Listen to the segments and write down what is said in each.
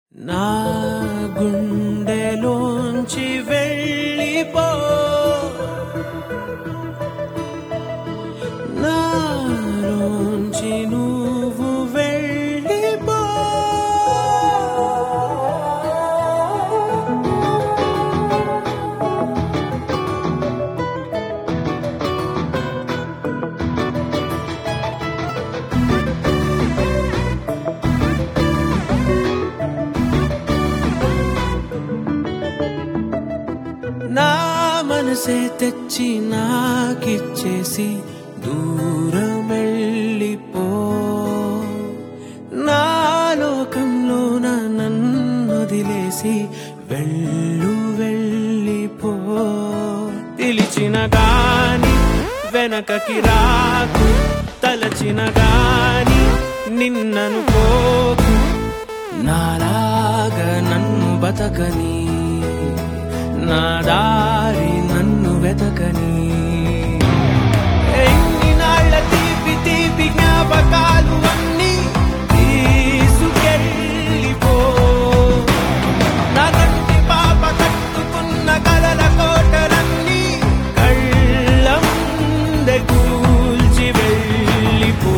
నా గుండెలోంచి వెళ్ళిపో నాలోంచి నువ్వు వెళ్ళిపో నా మనసే తెచ్చి నాకిచ్చేసి దూరం వెళ్ళిపో నా లోకంలోన నన్ను వదిలేసి వెళ్ళు వెళ్ళిపో పిలిచిన గాని వెనకకి రాకు తలచిన గాని నిన్నను పోకు నాలాగా నన్ను బతకని నా దారి నన్ను వెతకని ఎన్ని నాళ్ళ తీపి తీపి జ్ఞాపకాలు అన్నీ తీసుకెళ్ళిపో నా కంటి పాప కట్టుకున్న కలల కోటలన్నీ కళ్ళ ముందే కూల్చి వెళ్ళిపో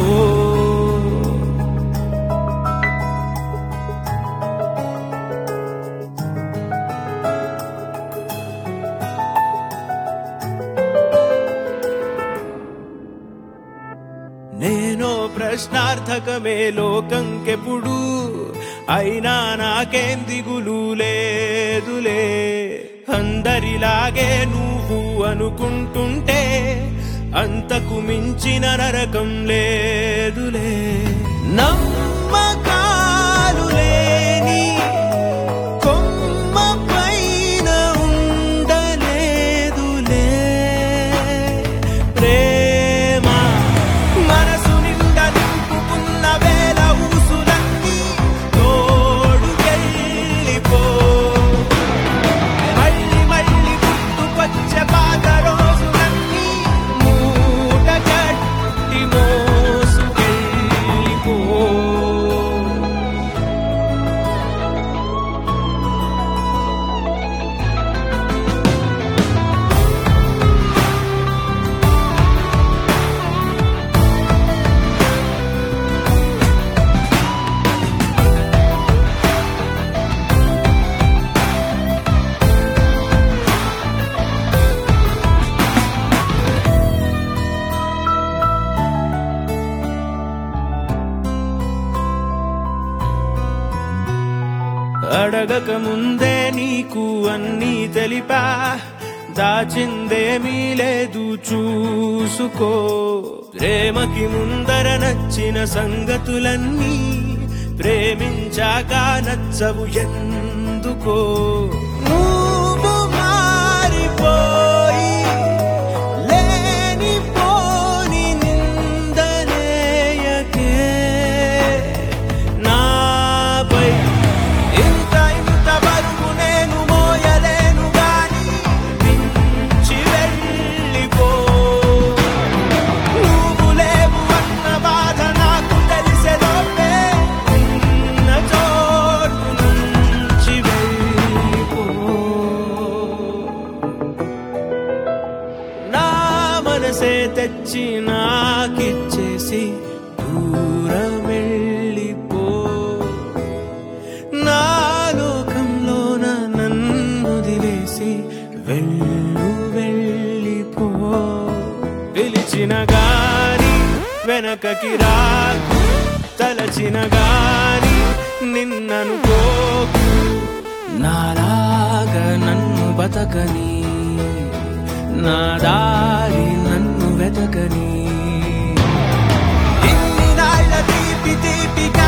నేనో ప్రశ్నార్థకమే లోకంకెప్పుడు అయినా నాకేం దిగులు లేదులే అందరిలాగే నువ్వు అనుకుంటుంటే అంతకు మించిన నరకం లేదులే నమ్మకాలు లేని కొమ్మ పైన ఉండలేదులే ప్రేమ మనసు నిండా నింపుకున్న వేల ఊసులన్నీ తోడుకెళ్ళిపో మళ్ళీ మళ్ళీ గుర్తుకొచ్చే పాత రోజులన్నీ మూట కట్టి మోసుకెళ్ళిపో అడగక ముందే నీకు అన్నీ తెలిపా దాచిందేమీ లేదు చూసుకో ప్రేమకి ముందర నచ్చిన సంగతులన్నీ ప్రేమించాక నచ్చవు ఎందుకో నువ్వు మారిపోయి లేనిపోని నిందలేయకే నాపై ఇంత ఇంత బరువు నేను మోయలేను గాని మించి వెళ్ళిపో నువ్వు లేవు అన్న బాధ నాకు తెలిసేలోపే ఉన్న చోటు నుంచి వెళ్ళిపో నా మనసే తెచ్చి నాకిచ్చేసి దూరం వెళ్ళిపో నా లోకంలోన నన్ను వదిలేసి వెళ్ళు వెళ్ళిపో పిలిచిన గాని వెనకకి రాకు తలచిన గాని నిన్నను పోకు నాలాగా నన్ను బతకని నా దారి నన్ను వెతకని ఇన్ని నాళ్ళ తీపి తీపి